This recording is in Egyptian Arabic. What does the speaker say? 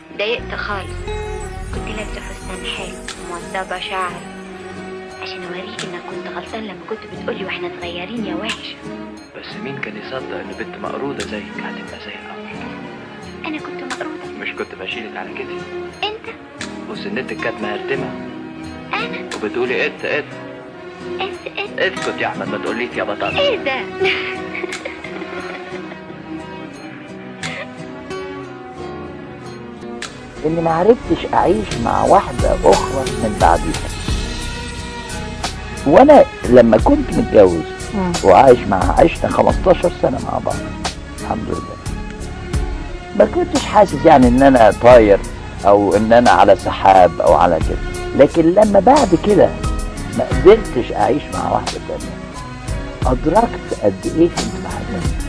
ضايقت خالص كنت لابسة فستان حلو وموضبة شعري عشان اوريك انك كنت غلطان لما كنت بتقولي واحنا صغيرين يا وحش بس مين كان يصدق ان بنت مقروضة زيك هتبقى زي القمر انا كنت مقروضة مش كنت بشيلك على كتفي انت وسنتك كانت مهرتمة انا وبتقولي ات ات انت انت اسكت يا احمد ما تقوليش يا بطل ايه ده اني ما عرفتش اعيش مع واحدة اخرى من بعدها وانا لما كنت متجوز وعايش معاها عشنا 15 سنة مع بعض الحمد لله ما كنتش حاسس يعني ان انا طاير او ان انا على سحاب او على كده لكن لما بعد كده ما قدرتش اعيش مع واحدة تانية ادركت قد ايه كنت بحبها